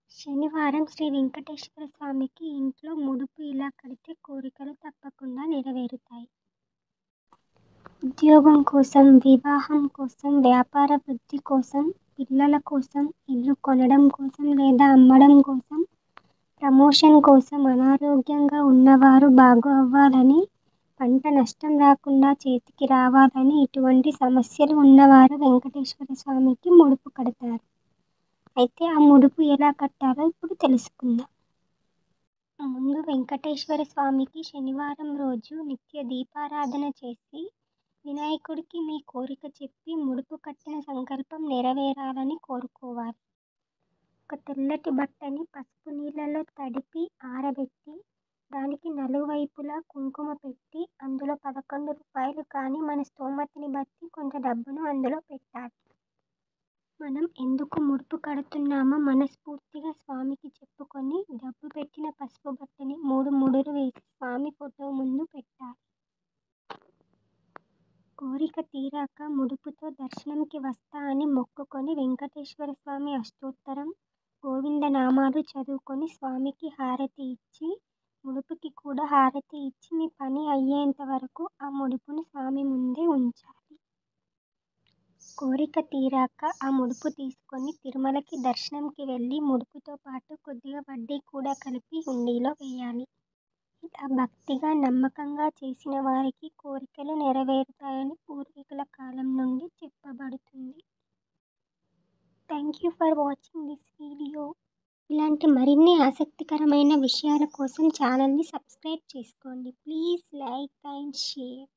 శనివారం శ్రీ వెంకటేశ్వర స్వామికి ఇంట్లో ముడుపు ఇలా కడితే కోరికలు తప్పకుండా నెరవేరుతాయి ఉద్యోగం కోసం వివాహం కోసం వ్యాపార వృద్ధి కోసం పిల్లల కోసం ఇల్లు కొనడం కోసం లేదా అమ్మడం కోసం ప్రమోషన్ కోసం అనారోగ్యంగా ఉన్నవారు బాగు అవ్వాలని పంట నష్టం రాకుండా చేతికి రావాలని ఇటువంటి సమస్యలు ఉన్నవారు వెంకటేశ్వర స్వామికి ముడుపు కడతారు అయితే ఆ ముడుపు ఎలా కట్టాలో ఇప్పుడు తెలుసుకుందాం ముందు వెంకటేశ్వర స్వామికి శనివారం రోజు నిత్య దీపారాధన చేసి వినాయకుడికి మీ కోరిక చెప్పి ముడుపు కట్టిన సంకల్పం నెరవేరాలని కోరుకోవాలి ఒక తెల్లటి బట్టని పసుపు నీళ్ళలో తడిపి ఆరబెట్టి దానికి నలువైపులా కుంకుమ పెట్టి అందులో పదకొండు రూపాయలు కానీ మన స్తోమతని బట్టి కొంత డబ్బును అందులో పెట్టాలి మనం ఎందుకు ముడుపు కడుతున్నామో మనస్ఫూర్తిగా స్వామికి చెప్పుకొని డబ్బు పెట్టిన పసుపు బట్టని మూడు ముడులు వేసి స్వామి ఫోటో ముందు పెట్టాలి కోరిక తీరాక ముడుపుతో దర్శనంకి వస్తా అని మొక్కుకొని వెంకటేశ్వర స్వామి అష్టోత్తరం గోవింద నామాలు చదువుకొని స్వామికి హారతి ఇచ్చి ముడుపుకి కూడా హారతి ఇచ్చి మీ పని అయ్యేంత వరకు ఆ ముడుపుని స్వామి ముందే ఉంచాలి కోరిక తీరాక ఆ ముడుపు తీసుకొని తిరుమలకి దర్శనంకి వెళ్ళి ముడుపుతో పాటు కొద్దిగా వడ్డీ కూడా కలిపి హుండీలో వేయాలి ఇలా భక్తిగా నమ్మకంగా చేసిన వారికి కోరికలు నెరవేరుతాయని పూర్వీకుల కాలం నుండి చెప్పబడుతుంది thank you for watching this video ఇలాంటి మరిన్ని ఆసక్తికరమైన విషయాల కోసం ఛానల్ని సబ్స్క్రైబ్ చేసుకోండి ప్లీజ్ లైక్ అండ్ షేర్